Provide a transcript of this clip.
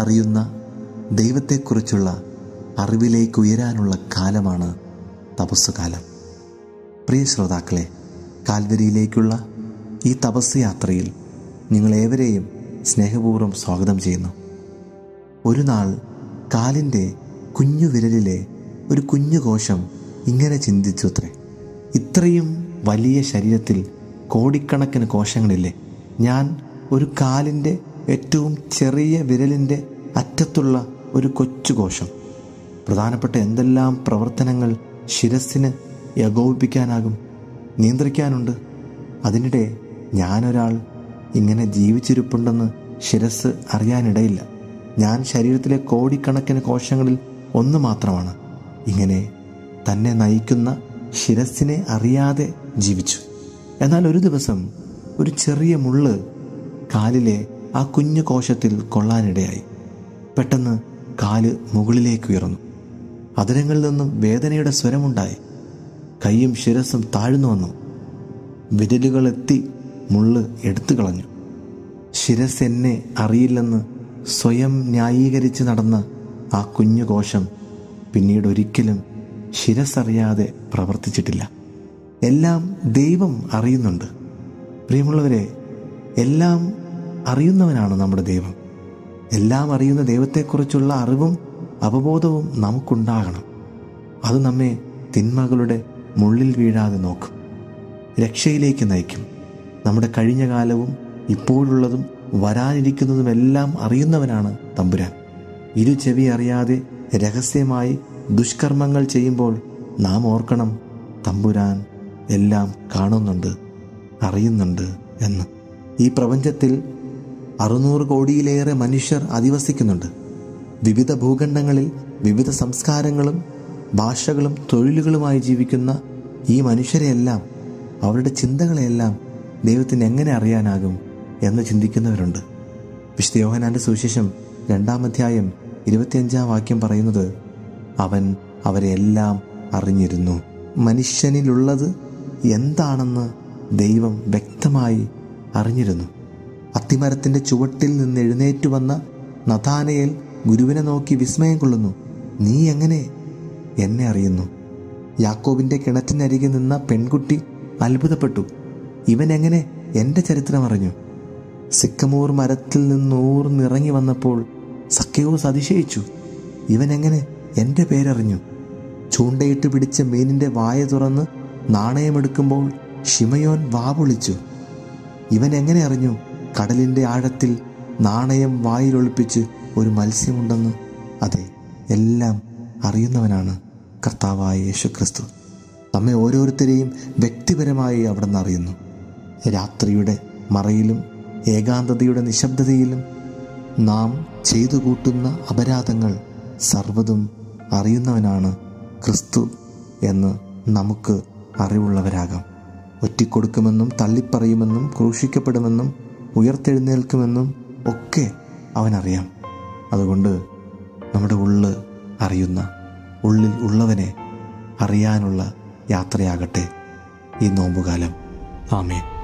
അറിയുന്ന ദൈവത്തെക്കുറിച്ചുള്ള അറിവിലേക്ക് ഉയരാനുള്ള കാലമാണ് തപസ്സുകാലം പ്രിയ ശ്രോതാക്കളെ കാൽവരിയിലേക്കുള്ള ഈ തപസ് യാത്രയിൽ നിങ്ങളേവരെയും സ്നേഹപൂർവ്വം സ്വാഗതം ചെയ്യുന്നു ഒരു നാൾ കാലിൻ്റെ കുഞ്ഞു വിരലിലെ ഒരു കുഞ്ഞു കോശം ഇങ്ങനെ ചിന്തിച്ചു അത്രേ ഇത്രയും വലിയ ശരീരത്തിൽ കോടിക്കണക്കിന് കോശങ്ങളില്ലേ ഞാൻ ഒരു കാലിൻ്റെ ഏറ്റവും ചെറിയ വിരലിൻ്റെ അറ്റത്തുള്ള ഒരു കൊച്ചു കോശം പ്രധാനപ്പെട്ട എന്തെല്ലാം പ്രവർത്തനങ്ങൾ ശിരസിന് ഏകോപിപ്പിക്കാനാകും നിയന്ത്രിക്കാനുണ്ട് അതിനിടെ ഞാനൊരാൾ ഇങ്ങനെ ജീവിച്ചിരിപ്പുണ്ടെന്ന് ശിരസ് അറിയാനിടയില്ല ഞാൻ ശരീരത്തിലെ കോടിക്കണക്കിന് കോശങ്ങളിൽ ഒന്ന് മാത്രമാണ് ഇങ്ങനെ തന്നെ നയിക്കുന്ന ശിരസിനെ അറിയാതെ ജീവിച്ചു എന്നാൽ ഒരു ദിവസം ഒരു ചെറിയ മുള്ള് കാലിലെ ആ കുഞ്ഞു കോശത്തിൽ കൊള്ളാനിടയായി പെട്ടെന്ന് കാല് മുകളിലേക്ക് ഉയർന്നു അതിരങ്ങളിൽ നിന്നും വേദനയുടെ സ്വരമുണ്ടായി കൈയും ശിരസും താഴ്ന്നു വന്നു വിരലുകളെത്തി മുള്ള് എടുത്തു കളഞ്ഞു ശിരസ് എന്നെ അറിയില്ലെന്ന് സ്വയം ന്യായീകരിച്ച് നടന്ന ആ കുഞ്ഞു കോശം പിന്നീട് ഒരിക്കലും ശിരസറിയാതെ പ്രവർത്തിച്ചിട്ടില്ല എല്ലാം ദൈവം അറിയുന്നുണ്ട് പ്രിയമുള്ളവരെ എല്ലാം അറിയുന്നവനാണ് നമ്മുടെ ദൈവം എല്ലാം അറിയുന്ന ദൈവത്തെക്കുറിച്ചുള്ള അറിവും അവബോധവും നമുക്കുണ്ടാകണം അത് നമ്മെ തിന്മകളുടെ മുള്ളിൽ വീഴാതെ നോക്കും രക്ഷയിലേക്ക് നയിക്കും നമ്മുടെ കഴിഞ്ഞ കാലവും ഇപ്പോഴുള്ളതും വരാനിരിക്കുന്നതുമെല്ലാം അറിയുന്നവനാണ് തമ്പുരാൻ ഇരു ചെവി അറിയാതെ രഹസ്യമായി ദുഷ്കർമ്മങ്ങൾ ചെയ്യുമ്പോൾ നാം ഓർക്കണം തമ്പുരാൻ എല്ലാം കാണുന്നുണ്ട് അറിയുന്നുണ്ട് എന്ന് ഈ പ്രപഞ്ചത്തിൽ അറുന്നൂറ് കോടിയിലേറെ മനുഷ്യർ അധിവസിക്കുന്നുണ്ട് വിവിധ ഭൂഖണ്ഡങ്ങളിൽ വിവിധ സംസ്കാരങ്ങളും ഭാഷകളും തൊഴിലുകളുമായി ജീവിക്കുന്ന ഈ മനുഷ്യരെയെല്ലാം അവരുടെ ചിന്തകളെയെല്ലാം ദൈവത്തിന് എങ്ങനെ അറിയാനാകും എന്ന് ചിന്തിക്കുന്നവരുണ്ട് വിശുദ്ധ യോഹനാന്റെ സുവിശേഷം രണ്ടാം അധ്യായം ഇരുപത്തിയഞ്ചാം വാക്യം പറയുന്നത് അവൻ അവരെ എല്ലാം അറിഞ്ഞിരുന്നു മനുഷ്യനിലുള്ളത് എന്താണെന്ന് ദൈവം വ്യക്തമായി അറിഞ്ഞിരുന്നു അത്തിമരത്തിന്റെ ചുവട്ടിൽ നിന്ന് എഴുന്നേറ്റ് വന്ന നഥാനയേൽ ഗുരുവിനെ നോക്കി വിസ്മയം കൊള്ളുന്നു നീ എങ്ങനെ എന്നെ അറിയുന്നു യാക്കോബിന്റെ കിണറ്റിനരികെ നിന്ന പെൺകുട്ടി അത്ഭുതപ്പെട്ടു ഇവൻ എങ്ങനെ എൻ്റെ ചരിത്രം അറിഞ്ഞു സിക്കമൂർ മരത്തിൽ നിന്ന് ഊർന്നിറങ്ങി വന്നപ്പോൾ സഖ്യവൂസ് അതിശയിച്ചു ഇവൻ എങ്ങനെ എൻ്റെ പേരറിഞ്ഞു ചൂണ്ടയിട്ട് പിടിച്ച മീനിന്റെ വായ തുറന്ന് നാണയമെടുക്കുമ്പോൾ ഷിമയോൻ വാപൊളിച്ചു ഇവൻ എങ്ങനെ അറിഞ്ഞു കടലിന്റെ ആഴത്തിൽ നാണയം വായിലൊളിപ്പിച്ച് ഒരു മത്സ്യമുണ്ടെന്ന് അതെ എല്ലാം അറിയുന്നവനാണ് കർത്താവായ യേശുക്രിസ്തു നമ്മെ ഓരോരുത്തരെയും വ്യക്തിപരമായി അവിടെ നിന്ന് അറിയുന്നു രാത്രിയുടെ മറയിലും ഏകാന്തതയുടെ നിശബ്ദതയിലും നാം ചെയ്തു കൂട്ടുന്ന അപരാധങ്ങൾ സർവ്വതും അറിയുന്നവനാണ് ക്രിസ്തു എന്ന് നമുക്ക് അറിവുള്ളവരാകാം ഒറ്റിക്കൊടുക്കുമെന്നും തള്ളിപ്പറയുമെന്നും ക്രൂശിക്കപ്പെടുമെന്നും ഉയർത്തെഴുന്നേൽക്കുമെന്നും ഒക്കെ അവനറിയാം അതുകൊണ്ട് നമ്മുടെ ഉള്ള് അറിയുന്ന ഉള്ളിൽ ഉള്ളവനെ അറിയാനുള്ള യാത്രയാകട്ടെ ഈ നോമ്പുകാലം ആമേൻ